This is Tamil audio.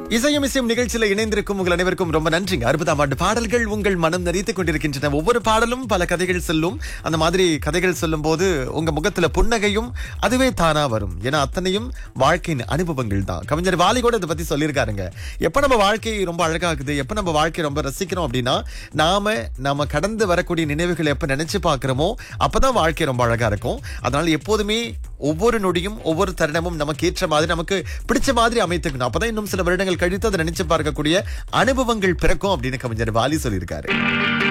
இசையும் இசையும் நிகழ்ச்சியில இணைந்திருக்கும் உங்கள் அனைவருக்கும் ரொம்ப நன்றிங்க அறுபதாம் ஆண்டு பாடல்கள் உங்கள் மனம் நரித்துக் கொண்டிருக்கின்றன ஒவ்வொரு பாடலும் பல கதைகள் சொல்லும் அந்த மாதிரி கதைகள் சொல்லும் போது உங்க முகத்துல புன்னகையும் அதுவே தானா வரும் ஏன்னா அத்தனையும் வாழ்க்கையின் அனுபவங்கள் தான் கவிஞர் வாலி கூட இதை பத்தி சொல்லியிருக்காருங்க எப்ப நம்ம வாழ்க்கை ரொம்ப அழகாகுது எப்ப நம்ம வாழ்க்கை ரொம்ப ரசிக்கிறோம் அப்படின்னா நாம நாம கடந்து வரக்கூடிய நினைவுகளை எப்ப நினைச்சு பார்க்கிறோமோ அப்பதான் வாழ்க்கை ரொம்ப அழகா இருக்கும் அதனால எப்போதுமே ஒவ்வொரு நொடியும் ஒவ்வொரு தருணமும் நமக்கு ஏற்ற மாதிரி நமக்கு பிடிச்ச மாதிரி அமைத்துக்கணும் அப்பதான் இன்னும் சில வருடங்கள் கழித்து அதை நினைச்சு பார்க்கக்கூடிய அனுபவங்கள் பிறக்கும் அப்படின்னு கவிஞர் வாலி சொல்லியிருக்காரு